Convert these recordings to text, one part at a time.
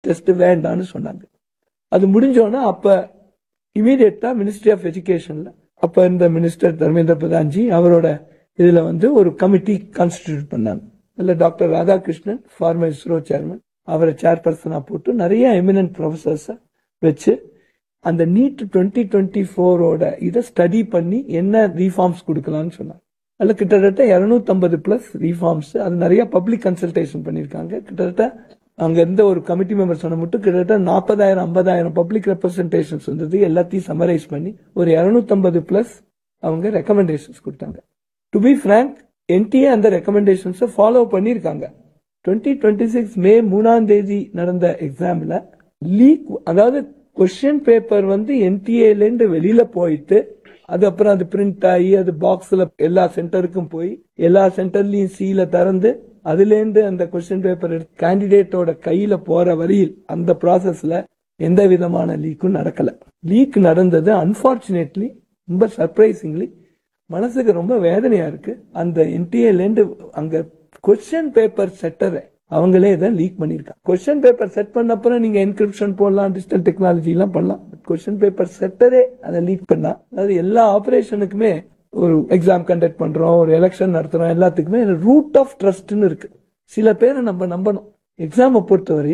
test வேண்டாம்னு சொன்னாங்க அது முடிஞ்சோன்னா அப்ப இமீடியட்டா மினிஸ்ட்ரி ஆஃப் எஜுகேஷன்ல அப்ப இருந்த மினிஸ்டர் தர்மேந்திர பிரதான்ஜி அவரோட இதுல வந்து ஒரு கமிட்டி கான்ஸ்டிடியூட் பண்ணாங்க அதுல doctor Radhakrishnan former ISRO chairman அவரை சேர்பர்சனா போட்டு நிறைய எமினன்ட் ப்ரொஃபசர்ஸ வச்சு அந்த நீட் டுவெண்ட்டி டுவெண்ட்டி ஃபோரோட இதை ஸ்டடி பண்ணி என்ன ரீஃபார்ம்ஸ் கொடுக்கலாம்னு சொன்னாங்க அதில் கிட்டத்தட்ட இரநூத்தம்பது பிளஸ் ரீஃபார்ம்ஸ் அது நிறைய பப்ளிக் கன்சல்டேஷன் பண்ணியிருக்காங்க கிட்டத்தட்ட அங்க இருந்த ஒரு கமிட்டி மெம்பர் சொன்ன மட்டும் கிட்டத்தட்ட நாற்பதாயிரம் ஐம்பதாயிரம் பப்ளிக் ரெப்ரசன்டேஷன்ஸ் வந்தது எல்லாத்தையும் சமரைஸ் பண்ணி ஒரு இரநூத்தம்பது பிளஸ் அவங்க ரெக்கமெண்டேஷன்ஸ் கொடுத்தாங்க டு பி ஃப்ரங்க் என்டிஏ அந்த ரெக்கமெண்டேஷன்ஸை ஃபாலோ பண்ணியிருக்காங்க டுவெண்ட்டி டுவெண்ட்டி சிக்ஸ் மே மூணாம் தேதி நடந்த எக்ஸாம்ல லீக் அதாவது கொஸ்டின் பேப்பர் வந்து என்டிஏல இருந்து வெளியில போயிட்டு அது அப்புறம் அது பிரிண்ட் ஆகி அது பாக்ஸ்ல எல்லா சென்டருக்கும் போய் எல்லா சென்டர்லயும் சீல திறந்து அதுல இருந்து அந்த கொஸ்டின் பேப்பர் கேண்டிடேட்டோட கையில போற வரையில் அந்த ப்ராசஸ்ல எந்த விதமான லீக்கும் நடக்கல லீக் நடந்தது அன்பார்ச்சுனேட்லி ரொம்ப சர்ப்ரைசிங்லி மனசுக்கு ரொம்ப வேதனையா இருக்கு அந்த என்டிஏல இருந்து அங்க கொஸ்டின் பேப்பர் செட்டரை அவங்களே இதை லீக் பண்ணிருக்காங்க கொஸ்டின் பேப்பர் செட் பண்ண அப்புறம் நீங்க என்கிரிப்ஷன் போடலாம் டிஜிட்டல் டெக்னாலஜி எல்லாம் பண்ணலாம் கொஸ்டின் பேப்பர் செட்டரே அதை லீக் பண்ணா அதாவது எல்லா ஆபரேஷனுக்குமே ஒரு எக்ஸாம் கண்டக்ட் பண்றோம் ஒரு எலெக்ஷன் நடத்துறோம் எல்லாத்துக்குமே ரூட் ஆஃப் ட்ரஸ்ட்னு இருக்கு சில பேரை நம்ம நம்பணும் எக்ஸாமை பொறுத்தவரை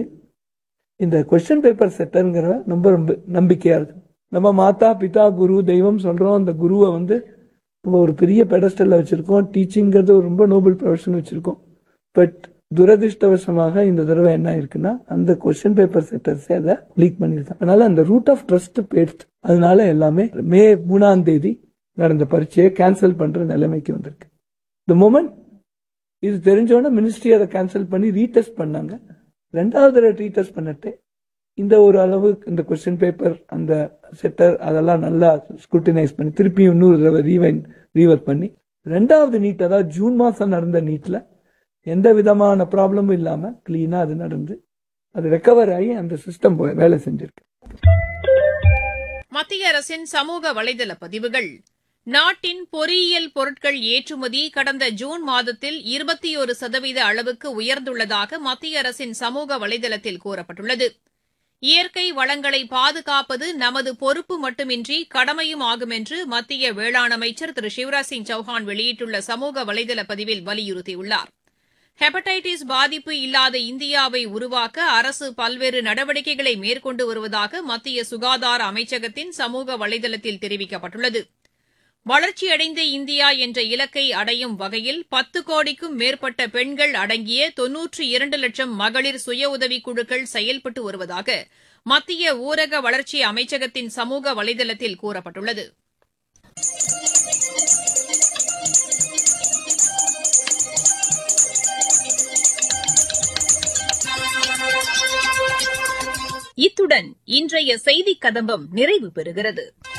இந்த கொஸ்டின் பேப்பர் செட்டருங்கிற ரொம்ப ரொம்ப நம்பிக்கையா இருக்கு நம்ம மாதா பிதா குரு தெய்வம் சொல்றோம் அந்த குருவை வந்து நம்ம ஒரு பெரிய பெடஸ்டல்ல வச்சிருக்கோம் டீச்சிங்கிறது ஒரு ரொம்ப நோபல் ப்ரொஃபஷன் வச்சிருக்கோம் பட் துரதிருஷ்டவசமாக இந்த தடவை என்ன இருக்குன்னா அந்த கொஸ்டின் பேப்பர் செட்டர்ஸே அதை லீக் பண்ணிருக்காங்க அதனால அந்த ரூட் ஆஃப் ட்ரஸ்ட் போயிடுச்சு அதனால எல்லாமே மே மூணாம் தேதி நடந்த பரீட்சையை கேன்சல் பண்ற நிலைமைக்கு வந்திருக்கு த மொமெண்ட் இது தெரிஞ்சோன்னா மினிஸ்ட்ரி அதை கேன்சல் பண்ணி ரீடெஸ்ட் பண்ணாங்க ரெண்டாவது தடவை ரீடெஸ்ட் பண்ணிட்டு இந்த ஒரு அளவு இந்த கொஸ்டின் பேப்பர் அந்த செட்டர் அதெல்லாம் நல்லா ஸ்க்ரூட்டினைஸ் பண்ணி திருப்பி இன்னொரு தடவை ரீவைன் ரீவர் பண்ணி ரெண்டாவது நீட் அதாவது ஜூன் மாசம் நடந்த நீட்ல எந்த விதமான ப்ராப்ளமும் இல்லாம கிளீனா அது நடந்து அது ரெக்கவர் ஆகி அந்த சிஸ்டம் வேலை செஞ்சிருக்கு மத்திய அரசின் சமூக வலைதள பதிவுகள் நாட்டின் பொறியியல் பொருட்கள் ஏற்றுமதி கடந்த ஜூன் மாதத்தில் இருபத்தி ஒரு சதவீத அளவுக்கு உயர்ந்துள்ளதாக மத்திய அரசின் சமூக வலைதளத்தில் கூறப்பட்டுள்ளது இயற்கை வளங்களை பாதுகாப்பது நமது பொறுப்பு மட்டுமின்றி கடமையும் ஆகும் என்று மத்திய வேளாண் அமைச்சர் திரு சிவராஜ் சிங் சௌஹான் வெளியிட்டுள்ள சமூக வலைதள பதிவில் வலியுறுத்தியுள்ளார் ஹெப்படைட்டிஸ் பாதிப்பு இல்லாத இந்தியாவை உருவாக்க அரசு பல்வேறு நடவடிக்கைகளை மேற்கொண்டு வருவதாக மத்திய சுகாதார அமைச்சகத்தின் சமூக வலைதளத்தில் தெரிவிக்கப்பட்டுள்ளது வளர்ச்சியடைந்த இந்தியா என்ற இலக்கை அடையும் வகையில் பத்து கோடிக்கும் மேற்பட்ட பெண்கள் அடங்கிய தொன்னூற்றி இரண்டு லட்சம் மகளிர் சுய உதவிக் குழுக்கள் செயல்பட்டு வருவதாக மத்திய ஊரக வளர்ச்சி அமைச்சகத்தின் சமூக வலைதளத்தில் கூறப்பட்டுள்ளது இத்துடன் இன்றைய செய்திக் கதம்பம் நிறைவு பெறுகிறது